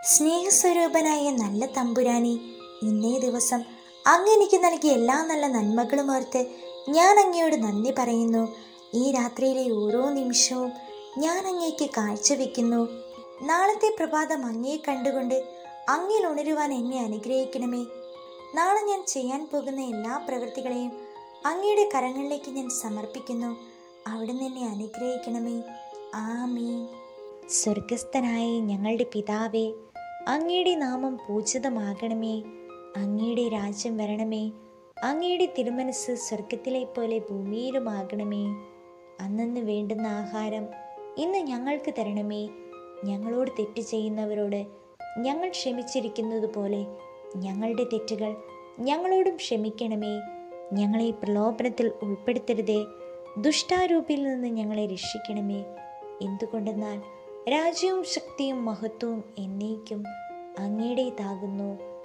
സ്നേഹസ്വരൂപനായ നല്ല തമ്പുരാനെ ഇന്നേ ദിവസം അങ്ങ് എനിക്ക് നൽകിയ എല്ലാ നല്ല നന്മകളും ഓർത്ത് ഞാൻ അങ്ങയോട് നന്ദി പറയുന്നു ഈ രാത്രിയിലെ ഓരോ നിമിഷവും ഞാൻ അങ്ങേക്ക് കാഴ്ചവെക്കുന്നു നാളത്തെ പ്രഭാതം അങ്ങയെ കണ്ടുകൊണ്ട് അങ്ങിൽ ഉണരുവാൻ എന്നെ അനുഗ്രഹിക്കണമേ നാളെ ഞാൻ ചെയ്യാൻ പോകുന്ന എല്ലാ പ്രവൃത്തികളെയും അങ്ങയുടെ കരങ്ങളിലേക്ക് ഞാൻ സമർപ്പിക്കുന്നു അവിടുന്ന് എന്നെ അനുഗ്രഹിക്കണമേ ആമീൻ സ്വർഗസ്ഥനായ ഞങ്ങളുടെ പിതാവേ അങ്ങയുടെ നാമം പൂജിതമാകണമേ അങ്ങയുടെ രാജ്യം വരണമേ അങ്ങയുടെ തിരുമനസ് സ്വർഗത്തിലെ പോലെ ഭൂമിയിലുമാകണമേ അന്നന്ന് വേണ്ടുന്ന ആഹാരം ഇന്ന് ഞങ്ങൾക്ക് തരണമേ ഞങ്ങളോട് തെറ്റ് ചെയ്യുന്നവരോട് ഞങ്ങൾ ക്ഷമിച്ചിരിക്കുന്നത് പോലെ ഞങ്ങളുടെ തെറ്റുകൾ ഞങ്ങളോടും ക്ഷമിക്കണമേ ഞങ്ങളെ പ്രലോഭനത്തിൽ ഉൾപ്പെടുത്തരുതേ ദുഷ്ടാരൂപിയിൽ നിന്ന് ഞങ്ങളെ രക്ഷിക്കണമേ എന്തുകൊണ്ടെന്നാൽ രാജ്യവും ശക്തിയും മഹത്വവും എന്നേക്കും അങ്ങയുടേതാകുന്നു